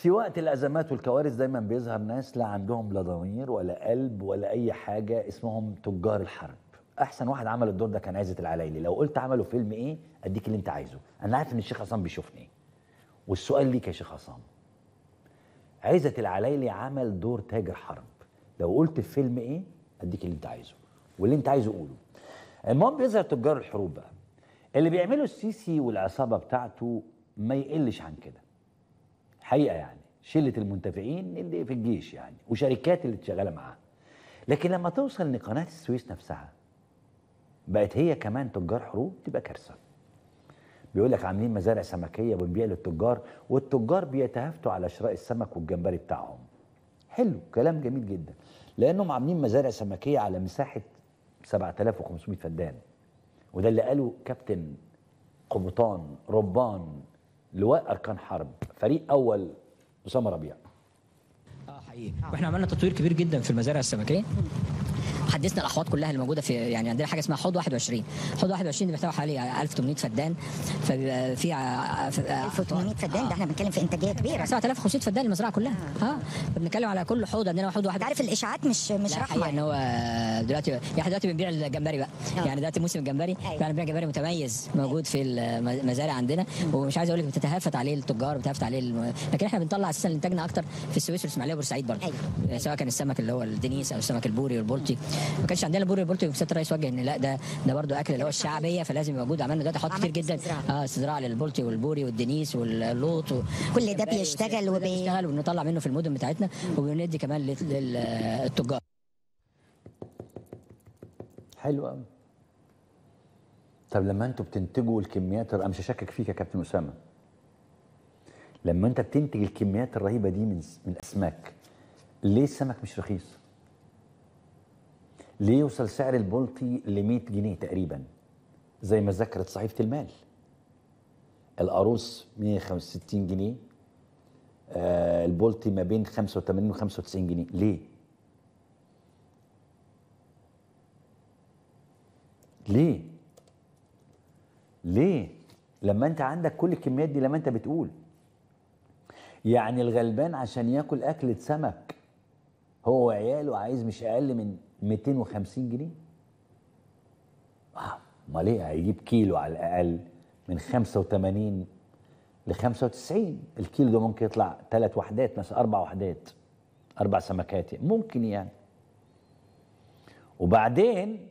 في وقت الازمات والكوارث دايما بيظهر ناس لا عندهم لا ضمير ولا قلب ولا اي حاجه اسمهم تجار الحرب احسن واحد عمل الدور ده كان عزت العلايلي لو قلت عملوا فيلم ايه اديك اللي انت عايزه انا عارف ان الشيخ عصام بيشوفني والسؤال ليك يا شيخ عصام عزت العلايلي عمل دور تاجر حرب لو قلت في فيلم ايه اديك اللي انت عايزه واللي انت عايزه قوله المهم بيظهر تجار الحروب بقى اللي بيعمله السيسي والعصابه بتاعته ما يقلش عن كده حقيقه يعني شله المنتفعين اللي في الجيش يعني وشركات اللي شغاله معاه لكن لما توصل ان قناه السويس نفسها بقت هي كمان تجار حروب تبقى كارثه بيقول لك عاملين مزارع سمكيه وبنبيع للتجار والتجار بيتهافتوا على شراء السمك والجمبري بتاعهم حلو كلام جميل جدا لانهم عاملين مزارع سمكيه على مساحه 7500 فدان وده اللي قاله كابتن قبطان ربان لواء اركان حرب فريق اول اسامه ربيع اه حقيقي واحنا عملنا تطوير كبير جدا في المزارع السمكيه حدثنا الاحواض كلها اللي موجوده في يعني عندنا حاجه اسمها حوض 21 حوض 21 دي بيحتوي حوالي 1800 فدان فبيبقى في ع- ف- 1800 فدان ده احنا بنتكلم في انتاجيه كبيره 7500 فدان المزرعه كلها اه فبنتكلم على كل حوض عندنا حوض واحد انت عارف الاشاعات مش مش لا رحمه الحقيقه ان هو دلوقتي يعني إحنا دلوقتي بنبيع الجمبري بقى آه. يعني دلوقتي موسم الجمبري أيوة. يعني بنبيع جمبري متميز موجود في المزارع عندنا ومش عايز اقول لك بتتهافت عليه التجار بتتهافت عليه الم... لكن احنا بنطلع اساسا انتاجنا اكتر في السويس والاسماعيليه وبورسعيد برضه أيوة. سواء كان السمك اللي هو الدنيس او السمك البوري والبولتي ما كانش عندنا البوري والبولتي وسياده الرئيس وجه ان لا ده ده برضه اكل اللي هو الشعبيه فلازم يبقى موجود عملنا دلوقتي حوض كتير عملت جدا استزراع. اه استزراع للبولتي والبوري والدنيس واللوط و... كل ده بيشتغل كل ده وبي- بيشتغل وبنطلع منه في المدن بتاعتنا وبندي كمان لل- للتجار حلو قوي طب لما انتوا بتنتجوا الكميات انا مش هشكك فيك يا كابتن اسامه لما انت بتنتج الكميات الرهيبه دي من من الاسماك ليه السمك مش رخيص ليه يوصل سعر البلطي ل 100 جنيه تقريبا زي ما ذكرت صحيفه المال القاروص 165 جنيه آه البلطي ما بين 85 و 95 جنيه ليه ليه؟ ليه؟ لما انت عندك كل الكميات دي لما انت بتقول يعني الغلبان عشان ياكل اكلة سمك هو وعياله عايز مش اقل من 250 جنيه اه امال ايه هيجيب كيلو على الاقل من 85 ل 95 الكيلو ده ممكن يطلع ثلاث وحدات مثلا اربع وحدات اربع سمكات ممكن يعني وبعدين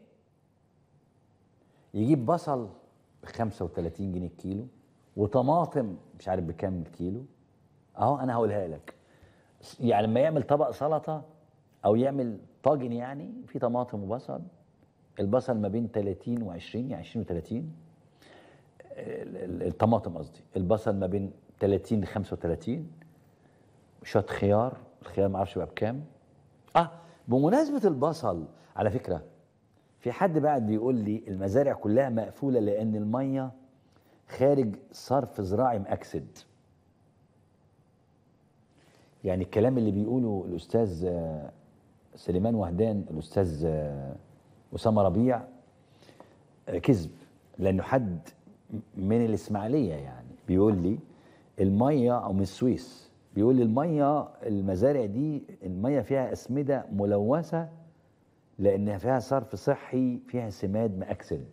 يجيب بصل ب 35 جنيه الكيلو وطماطم مش عارف بكام الكيلو اهو انا هقولها لك يعني لما يعمل طبق سلطه او يعمل طاجن يعني في طماطم وبصل البصل ما بين 30 و20 يعني 20 و30 الطماطم قصدي البصل ما بين 30 ل 35 شويه خيار الخيار ما اعرفش بقى بكام اه بمناسبه البصل على فكره في حد بعد بيقول لي المزارع كلها مقفوله لان الميه خارج صرف زراعي مأكسد يعني الكلام اللي بيقوله الاستاذ آه، سليمان وهدان الاستاذ آه، اسامه ربيع آه، كذب لانه حد من الاسماعيليه يعني بيقول لي الميه او من السويس بيقول لي الميه المزارع دي الميه فيها اسمده ملوثه لانها فيها صرف صحي فيها سماد مأكسد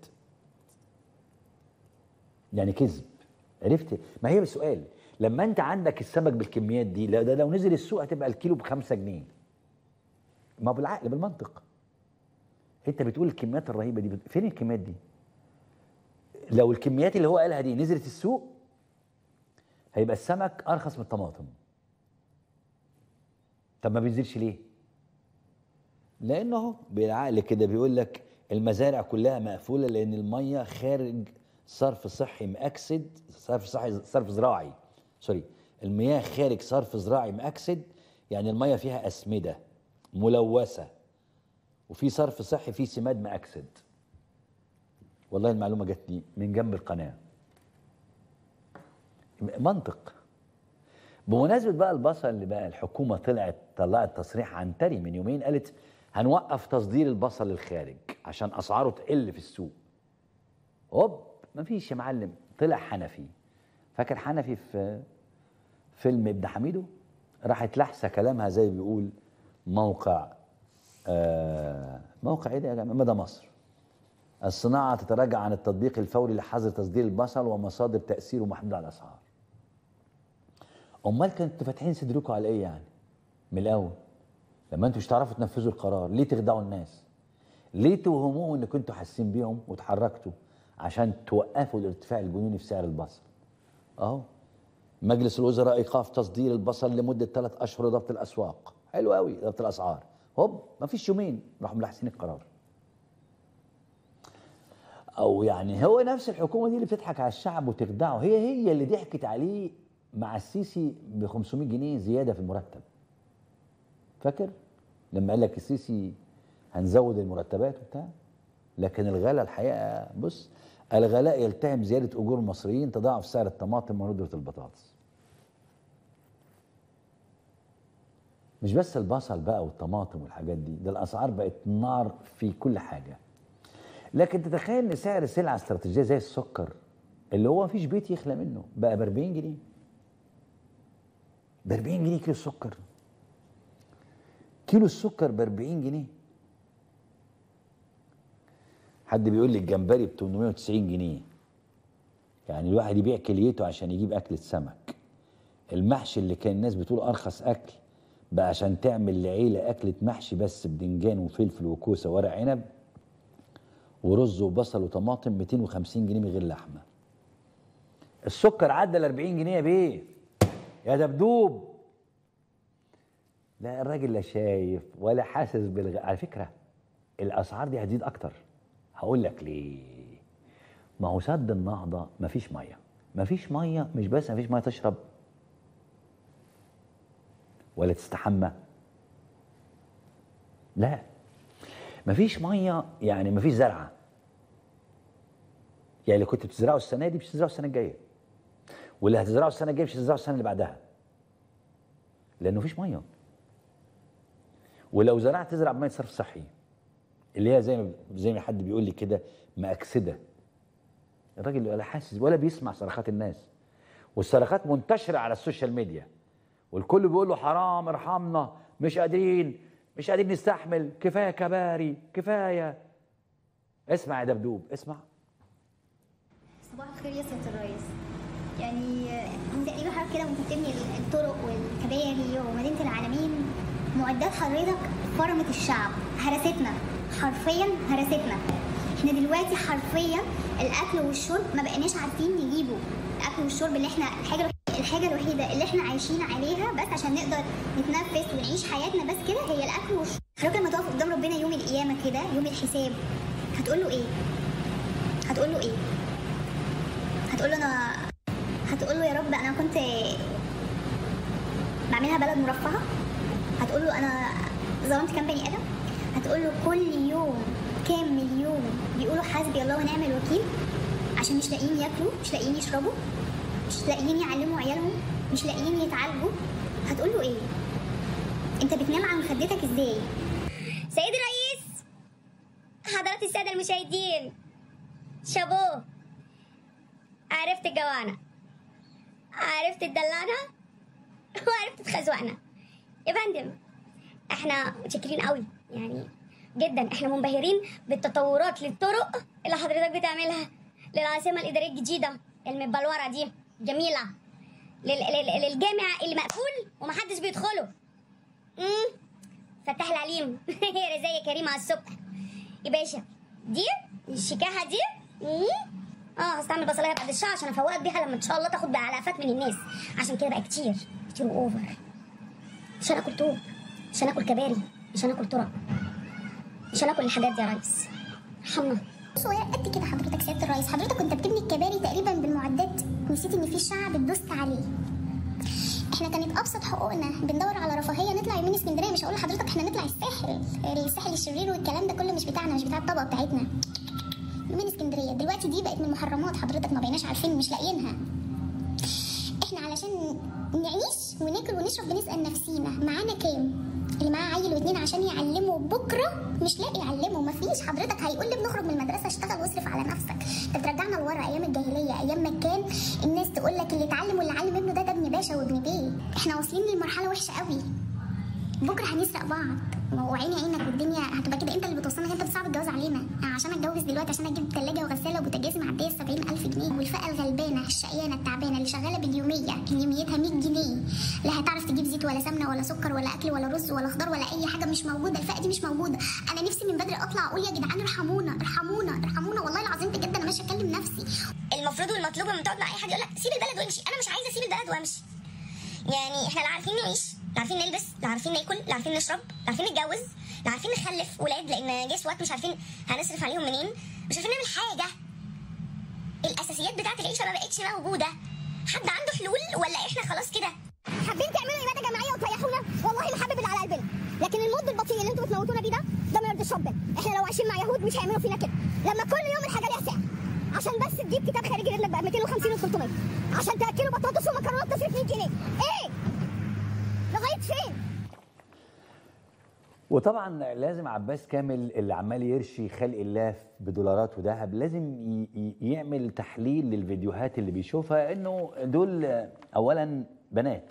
يعني كذب عرفت ما هي بالسؤال لما انت عندك السمك بالكميات دي لا ده لو نزل السوق هتبقى الكيلو بخمسة جنيه ما بالعقل بالمنطق انت بتقول الكميات الرهيبه دي فين الكميات دي لو الكميات اللي هو قالها دي نزلت السوق هيبقى السمك ارخص من الطماطم طب ما بينزلش ليه لانه اهو بالعقل كده بيقول لك المزارع كلها مقفوله لان الميه خارج صرف صحي مأكسد صرف صحي صرف زراعي سوري المياه خارج صرف زراعي مأكسد يعني الميه فيها اسمده ملوثه وفي صرف صحي فيه سماد مأكسد والله المعلومه جاتني من جنب القناه منطق بمناسبه بقى البصل اللي بقى الحكومه طلعت طلعت تصريح عنتري من يومين قالت هنوقف تصدير البصل للخارج عشان اسعاره تقل في السوق هوب مفيش يا معلم طلع حنفي فاكر حنفي في فيلم ابن حميدو راحت لحسه كلامها زي بيقول موقع آه موقع ايه ده يا جماعه مدى مصر الصناعه تتراجع عن التطبيق الفوري لحظر تصدير البصل ومصادر تاثيره محدوده على الاسعار امال كنتوا فاتحين صدركم على ايه يعني من الاول لما انتوا مش تعرفوا تنفذوا القرار ليه تخدعوا الناس ليه توهموهم ان كنتوا حاسين بيهم وتحركتوا عشان توقفوا الارتفاع الجنوني في سعر البصل اهو مجلس الوزراء ايقاف تصدير البصل لمده ثلاث اشهر لضبط الاسواق حلو قوي ضبط الاسعار هوب ما فيش يومين راحوا ملاحسين القرار او يعني هو نفس الحكومه دي اللي بتضحك على الشعب وتخدعه هي هي اللي ضحكت عليه مع السيسي ب 500 جنيه زياده في المرتب فاكر لما قال لك السيسي هنزود المرتبات وبتاع لكن الغلاء الحقيقه بص الغلاء يلتهم زياده اجور المصريين تضاعف سعر الطماطم وندره البطاطس مش بس البصل بقى والطماطم والحاجات دي ده الاسعار بقت نار في كل حاجه لكن تتخيل ان سعر سلعه استراتيجيه زي السكر اللي هو مفيش بيت يخلى منه بقى ب 40 جنيه ب 40 جنيه كيلو السكر كيلو السكر ب 40 جنيه حد بيقول لي الجمبري ب 890 جنيه يعني الواحد يبيع كليته عشان يجيب أكلة سمك المحشي اللي كان الناس بتقول أرخص أكل بقى عشان تعمل لعيلة أكلة محشي بس بدنجان وفلفل وكوسة ورق عنب ورز وبصل وطماطم 250 جنيه من غير لحمة السكر عدى ال 40 جنيه يا بيه يا دبدوب لا الراجل لا شايف ولا حاسس بالغ... على فكرة الأسعار دي هتزيد أكتر هقول لك ليه ما هو سد النهضة مفيش مية مفيش مية مش بس مفيش مية تشرب ولا تستحمى لا مفيش مية يعني مفيش زرعة يعني اللي كنت بتزرعه السنة دي مش هتزرعه السنة الجاية واللي هتزرعه السنة الجاية مش هتزرعه السنة اللي بعدها لأنه مفيش مية ولو زرعت تزرع بمية صرف صحي اللي هي زي ما زي ما حد بيقول لي كده مأكسده الراجل ولا حاسس ولا بيسمع صرخات الناس والصرخات منتشره على السوشيال ميديا والكل بيقول له حرام ارحمنا مش قادرين مش قادرين نستحمل كفايه كباري كفايه اسمع يا دبدوب اسمع صباح الخير يا سيادة الرئيس يعني هم تقريبا حضرتك كده وانت بتبني الطرق والكباري ومدينة العالمين معدات حضرتك فرمت الشعب هرستنا حرفيا هرستنا احنا دلوقتي حرفيا الاكل والشرب ما بقيناش عارفين نجيبه الاكل والشرب اللي احنا الحاجه الحاجه الوحيده اللي احنا عايشين عليها بس عشان نقدر نتنفس ونعيش حياتنا بس كده هي الاكل والشرب حضرتك لما تقف قدام ربنا يوم القيامه كده يوم الحساب هتقول له ايه هتقول له ايه هتقول له انا هتقول له يا رب انا كنت بعملها بلد مرفهه هتقول له انا ظلمت كام بني ادم هتقول له كل يوم كام مليون بيقولوا حسبي الله ونعم الوكيل عشان مش لاقيين ياكلوا مش لاقيين يشربوا مش لاقيين يعلموا عيالهم مش لاقيين يتعالجوا هتقول له ايه انت بتنام على مخدتك ازاي سيد الرئيس حضرات السادة المشاهدين شابوه عرفت الجوانة عرفت تدلعنا وعرفت تخزوقنا يا فندم احنا متشكرين قوي يعني جدا احنا منبهرين بالتطورات للطرق اللي حضرتك بتعملها للعاصمة الإدارية الجديدة المبلورة دي جميلة لل... لل... للجامع اللي مقفول ومحدش بيدخله امم فتح العليم يا رزاية كريمة على الصبح يا باشا دي الشكاحة دي مم. اه هستعمل بصلايه بعد الشهر عشان افوقك بيها لما ان شاء الله تاخد بقلافات من الناس عشان كده بقى كتير كتير اوفر مش هناكل طوب مش هناكل كباري مش هناكل طرق مش هناكل الحاجات دي يا ريس ارحمنا صغير قد كده حضرتك سياده الرئيس حضرتك كنت بتبني الكباري تقريبا بالمعدات نسيت ان في شعب دوست عليه احنا كانت ابسط حقوقنا بندور على رفاهيه نطلع يومين اسكندريه مش هقول لحضرتك احنا نطلع الساحل الساحل الشرير والكلام ده كله مش بتاعنا مش بتاع الطبقه بتاعتنا يومين اسكندريه دلوقتي دي بقت من المحرمات حضرتك ما بقيناش عارفين مش لاقيينها احنا علشان نعيش وناكل ونشرب بنسال نفسينا معانا كام اللي معاه عيل واتنين عشان يعلمه بكره مش لاقي يعلمه مفيش حضرتك هيقول لي بنخرج من المدرسه اشتغل واصرف على نفسك انت بترجعنا لورا ايام الجاهليه ايام ما كان الناس تقول لك اللي اتعلم واللي علم ابنه ده ده ابن باشا وابن بيه احنا واصلين لمرحله وحشه قوي بكره هنسرق بعض ما هو عيني عينك والدنيا هتبقى كده انت اللي بتوصلنا انت بتصعب الجواز علينا أنا عشان اتجوز دلوقتي عشان اجيب ثلاجه وغساله وبوتاجاز معديه ال 70000 جنيه والفئه الغلبانه الشقيانه التعبانه اللي شغاله باليوميه اللي يوميتها 100 جنيه لا هتعرف تجيب زيت ولا سمنه ولا سكر ولا اكل ولا رز ولا خضار ولا اي حاجه مش موجوده الفئه دي مش موجوده انا نفسي من بدري اطلع اقول يا جدعان ارحمونا ارحمونا ارحمونا والله العظيم بجد انا ماشيه اكلم نفسي المفروض والمطلوب لما تقعد مع اي حد يقول لك سيب البلد وامشي انا مش عايزه اسيب البلد وامشي يعني احنا لا عارفين نعيش لا عارفين نلبس لا عارفين ناكل لا عارفين نشرب لا عارفين نتجوز لا عارفين نخلف ولاد لان جه وقت مش عارفين هنصرف عليهم منين مش عارفين نعمل حاجه الاساسيات بتاعت العيشه ما بقتش موجوده حد عنده حلول ولا احنا خلاص كده حابين تعملوا اباده جماعيه وتريحونا والله ما حابب اللي على قلبنا لكن المد البطيء اللي انتوا بتموتونا بيه ده ده ما يرضيش ربنا احنا لو عايشين مع يهود مش هيعملوا فينا كده لما كل يوم الحاجه ليها سعر عشان بس تجيب كتاب خارجي يجيب لك بقى 250 و 300 عشان تاكلوا بطاطس ومكرونات تصرف 100 جنيه ايه لغايه فين وطبعا لازم عباس كامل اللي عمال يرشي خلق الله بدولارات وذهب لازم ي- ي- يعمل تحليل للفيديوهات اللي بيشوفها انه دول اولا بنات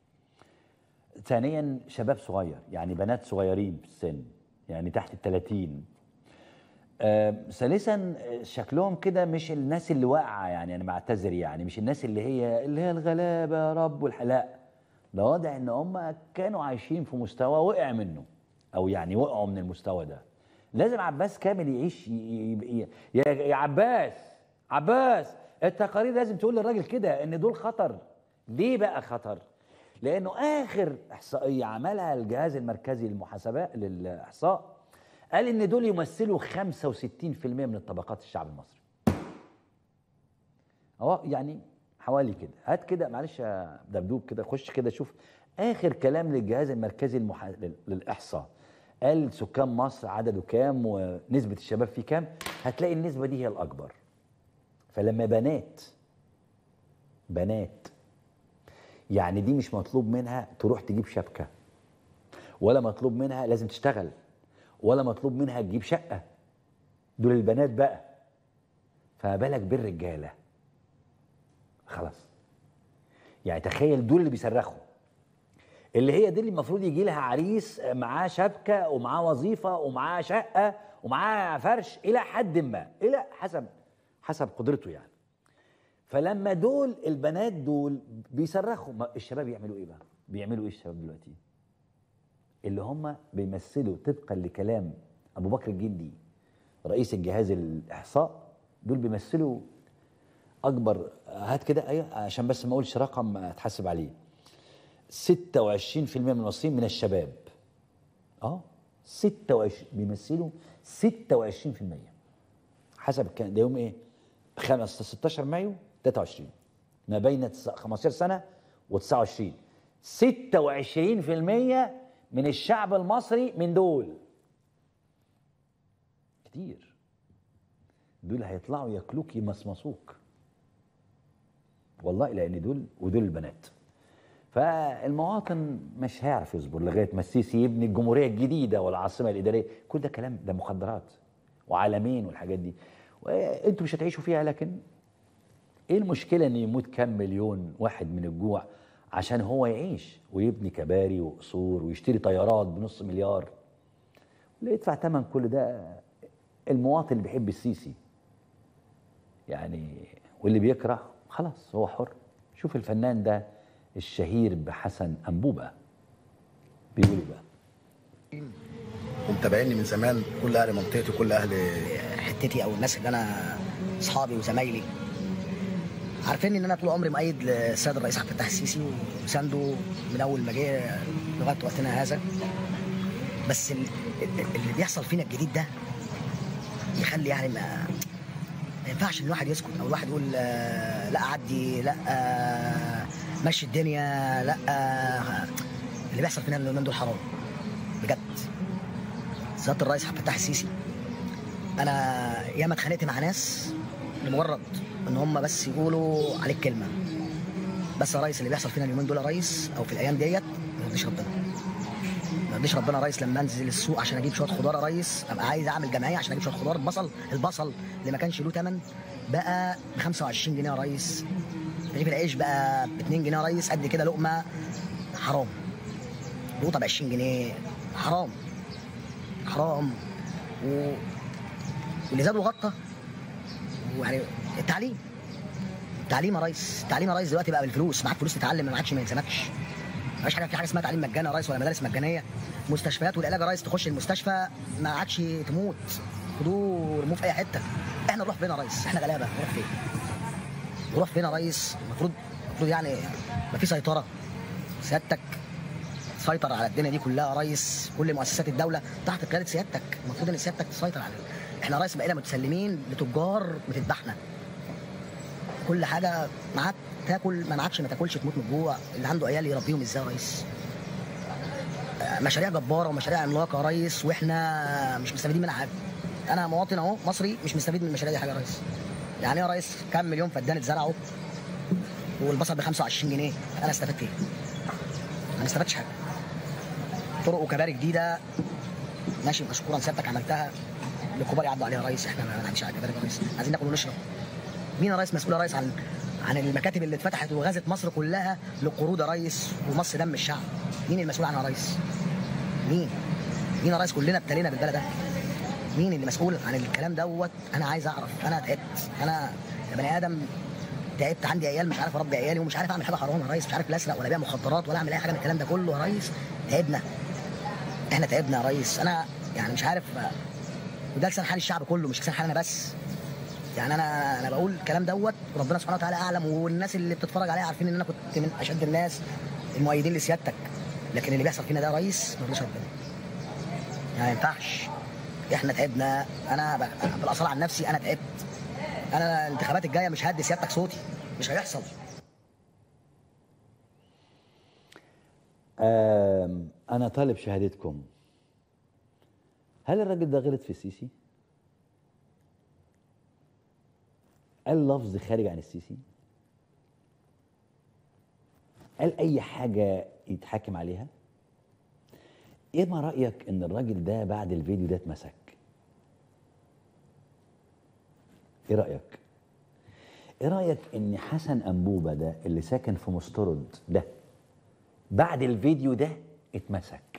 ثانيا شباب صغير يعني بنات صغيرين في السن يعني تحت ال 30 آه، ثالثا آه، شكلهم كده مش الناس اللي واقعه يعني انا بعتذر يعني مش الناس اللي هي اللي هي الغلابه يا رب والحلاق ده واضح ان هم كانوا عايشين في مستوى وقع منه او يعني وقعوا من المستوى ده لازم عباس كامل يعيش ي- ي- ي- يا يا عباس عباس التقارير لازم تقول للراجل كده ان دول خطر ليه بقى خطر لانه اخر احصائيه عملها الجهاز المركزي للمحاسبات للاحصاء قال ان دول يمثلوا 65% من الطبقات الشعب المصري اهو يعني حوالي كده هات كده معلش يا دبدوب كده خش كده شوف اخر كلام للجهاز المركزي المح... لل- للاحصاء قال سكان مصر عدده كام ونسبه الشباب فيه كام هتلاقي النسبه دي هي الاكبر فلما بنات بنات يعني دي مش مطلوب منها تروح تجيب شبكه ولا مطلوب منها لازم تشتغل ولا مطلوب منها تجيب شقه دول البنات بقى فما بالك بالرجاله خلاص يعني تخيل دول اللي بيصرخوا اللي هي دي اللي المفروض يجي لها عريس معاه شبكه ومعاه وظيفه ومعاه شقه ومعاه فرش الى حد ما الى حسب حسب قدرته يعني فلما دول البنات دول بيصرخوا ما الشباب يعملوا ايه بقى؟ بيعملوا ايه الشباب دلوقتي؟ اللي هم بيمثلوا طبقا لكلام ابو بكر الجندي رئيس الجهاز الاحصاء دول بيمثلوا اكبر هات كده ايوه عشان بس ما اقولش رقم اتحاسب عليه 26% من المصريين من الشباب اه 26 بيمثلوا 26% حسب كان ده يوم ايه؟ 5 16 مايو 23 ما بين تس- 15 سنه و29 26% من الشعب المصري من دول كتير دول هيطلعوا ياكلوك يمصمصوك والله لان دول ودول البنات فالمواطن مش هيعرف يصبر لغايه ما السيسي يبني الجمهوريه الجديده والعاصمه الاداريه كل ده كلام ده مخدرات وعالمين والحاجات دي وانتوا مش هتعيشوا فيها لكن ايه المشكله ان يموت كام مليون واحد من الجوع عشان هو يعيش ويبني كباري وقصور ويشتري طيارات بنص مليار اللي يدفع ثمن كل ده المواطن اللي بيحب السيسي يعني واللي بيكره خلاص هو حر شوف الفنان ده الشهير بحسن أنبوبة بيقول إيه بقى ومتابعيني من زمان كل اهل منطقتي وكل اهل حتتي او الناس اللي انا اصحابي وزمايلي عارفين ان انا طول عمري مؤيد للسيد الرئيس عبد الفتاح السيسي وسانده من اول ما جه لغايه وقتنا هذا بس ال- ال- اللي بيحصل فينا الجديد ده يخلي يعني ما ما ينفعش ان الواحد يسكت او الواحد يقول آه، لا اعدي لا آه، مشي الدنيا لا آه، اللي بيحصل فينا اليومين دول حرام بجد سياده الرئيس عبد الفتاح السيسي انا ياما اتخانقت مع ناس لمجرد ان هم بس يقولوا عليك كلمه بس يا ريس اللي بيحصل فينا اليومين دول يا ريس او في الايام ديت ما يرضيش ربنا ما يرضيش ربنا يا ريس لما انزل السوق عشان اجيب شويه خضار يا ريس ابقى عايز اعمل جمعيه عشان اجيب شويه خضار البصل البصل اللي ما كانش له ثمن بقى ب 25 جنيه يا ريس رغيف العيش بقى ب 2 جنيه يا ريس قد كده لقمه حرام لقطه ب 20 جنيه حرام حرام و... واللي زاد وغطى ويعني التعليم التعليم يا ريس التعليم يا ريس دلوقتي بقى بالفلوس معاك فلوس تتعلم ما عادش ما يلزمكش مفيش حاجه في حاجه اسمها تعليم مجاني يا ريس ولا مدارس مجانيه مستشفيات والعلاج يا ريس تخش المستشفى ما عادش تموت خدوه ورموه في اي حته احنا نروح فين يا ريس احنا غلابه نروح فين نروح فين يا ريس المفروض المفروض يعني ما في سيطره سيادتك تسيطر على الدنيا دي كلها يا ريس كل مؤسسات الدوله تحت قياده سيادتك المفروض ان سيادتك تسيطر على احنا يا ريس بقينا متسلمين لتجار بتذبحنا كل حاجه معاك تاكل ما معكش ما تاكلش تموت من الجوع اللي عنده عيال يربيهم ازاي يا ريس آه، مشاريع جباره ومشاريع عملاقه يا ريس واحنا مش مستفيدين منها حاجه انا مواطن اهو مصري مش مستفيد من المشاريع دي حاجه يا ريس يعني ايه يا ريس كام مليون فدان اتزرعوا والبصل ب 25 جنيه انا استفدت ايه؟ ما استفدتش حاجه طرق وكباري جديده ماشي مشكورا سيادتك عملتها الكبار يعدوا عليها يا ريس احنا ما نعديش على الكباري يا ريس عايزين ناكل ونشرب مين يا ريس مسؤول يا ريس عن عن المكاتب اللي اتفتحت وغزت مصر كلها للقروض يا ريس ومص دم الشعب مين المسؤول عنها يا ريس مين مين يا ريس كلنا ابتلينا بالبلد ده مين اللي مسؤول عن الكلام دوت انا عايز اعرف انا تعبت انا يا بني ادم تعبت عندي عيال مش عارف اربي عيالي ومش عارف اعمل حاجه حرام يا ريس مش عارف لا اسرق ولا ابيع مخدرات ولا اعمل اي حاجه من الكلام ده كله يا ريس تعبنا احنا تعبنا يا ريس انا يعني مش عارف وده لسان حال الشعب كله مش لسان حال انا بس يعني انا انا بقول الكلام دوت وربنا سبحانه وتعالى اعلم والناس اللي بتتفرج عليا عارفين ان انا كنت من اشد الناس المؤيدين لسيادتك لكن اللي بيحصل فينا ده يا ريس ما يرضيش ربنا ما ينفعش احنا تعبنا انا ب- بالاصاله عن نفسي انا تعبت انا الانتخابات الجايه مش هدي سيادتك صوتي مش هيحصل آم، أنا طالب شهادتكم هل الراجل ده غلط في السيسي؟ قال لفظ خارج عن السيسي؟ قال أي حاجة يتحاكم عليها؟ إيه ما رأيك إن الراجل ده بعد الفيديو ده اتمسك؟ إيه رأيك؟ إيه رأيك إن حسن أنبوبة ده اللي ساكن في مسترد ده بعد الفيديو ده اتمسك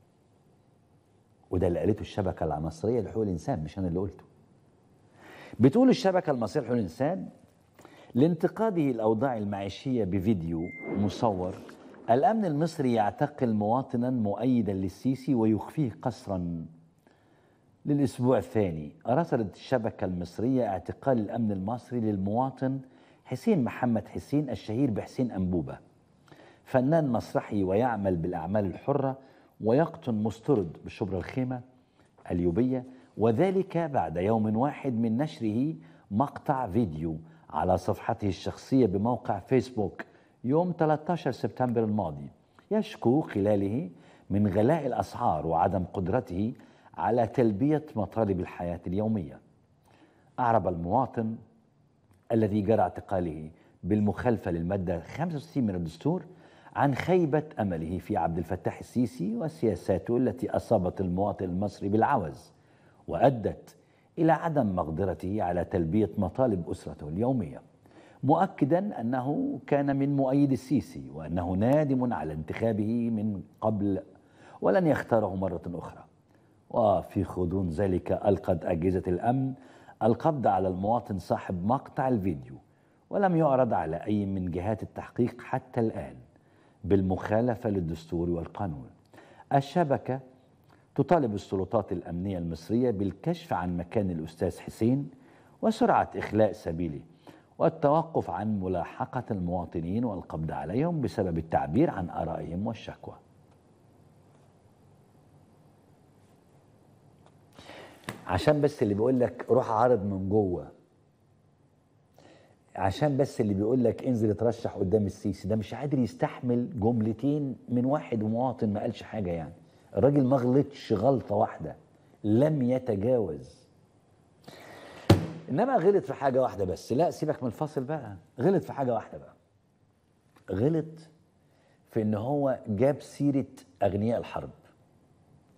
وده اللي قالته الشبكة المصرية لحقوق الإنسان مش أنا اللي قلته بتقول الشبكة المصرية لحقوق الإنسان لانتقاده الأوضاع المعيشية بفيديو مصور الأمن المصري يعتقل مواطنا مؤيدا للسيسي ويخفيه قسرا للأسبوع الثاني أرسلت الشبكة المصرية اعتقال الأمن المصري للمواطن حسين محمد حسين الشهير بحسين أنبوبة فنان مسرحي ويعمل بالأعمال الحرة ويقطن مسترد بشبر الخيمة اليوبية وذلك بعد يوم واحد من نشره مقطع فيديو على صفحته الشخصية بموقع فيسبوك يوم 13 سبتمبر الماضي يشكو خلاله من غلاء الأسعار وعدم قدرته على تلبية مطالب الحياة اليومية أعرب المواطن الذي جرى اعتقاله بالمخالفة للمادة 65 من الدستور عن خيبة أمله في عبد الفتاح السيسي وسياساته التي أصابت المواطن المصري بالعوز وأدت إلى عدم مقدرته على تلبية مطالب أسرته اليومية مؤكدا أنه كان من مؤيد السيسي وأنه نادم على انتخابه من قبل ولن يختاره مرة أخرى وفي غضون ذلك ألقت أجهزة الأمن القبض على المواطن صاحب مقطع الفيديو ولم يعرض على أي من جهات التحقيق حتى الآن بالمخالفة للدستور والقانون الشبكة تطالب السلطات الأمنية المصرية بالكشف عن مكان الأستاذ حسين وسرعة إخلاء سبيله والتوقف عن ملاحقة المواطنين والقبض عليهم بسبب التعبير عن آرائهم والشكوى عشان بس اللي بيقول لك روح عارض من جوه عشان بس اللي بيقول لك انزل اترشح قدام السيسي ده مش قادر يستحمل جملتين من واحد مواطن ما قالش حاجه يعني الراجل ما غلطش غلطه واحده لم يتجاوز انما غلط في حاجه واحده بس لا سيبك من الفاصل بقى غلط في حاجه واحده بقى غلط في ان هو جاب سيره اغنياء الحرب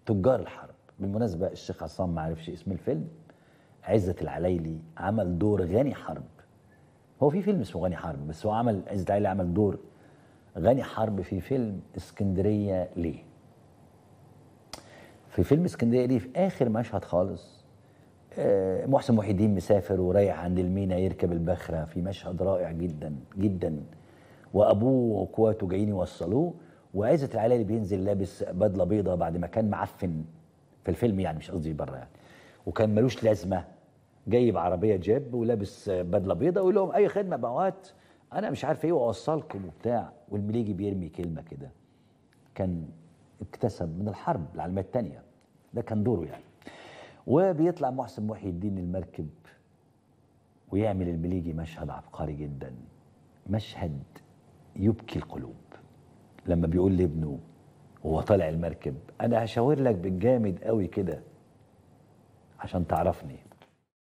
تجار الحرب بالمناسبه الشيخ عصام ما عرفش اسم الفيلم عزت العلايلي عمل دور غني حرب هو في فيلم اسمه غني حرب بس هو عمل عزت العلايلي عمل دور غني حرب في فيلم اسكندريه ليه في فيلم اسكندريه ليه في اخر مشهد خالص آه، محسن محي الدين مسافر ورايح عند المينا يركب البخره في مشهد رائع جدا جدا وابوه واخواته جايين يوصلوه وعزت العلايلي بينزل لابس بدله بيضه بعد ما كان معفن في الفيلم يعني مش قصدي بره يعني وكان ملوش لازمه جاي بعربيه جيب ولابس بدله بيضه ويقول لهم اي خدمه بوات انا مش عارف ايه واوصلكم وبتاع والمليجي بيرمي كلمه كده كان اكتسب من الحرب العالميه الثانيه ده كان دوره يعني وبيطلع محسن محي الدين المركب ويعمل المليجي مشهد عبقري جدا مشهد يبكي القلوب لما بيقول لابنه وهو طالع المركب انا هشاور لك بالجامد قوي كده عشان تعرفني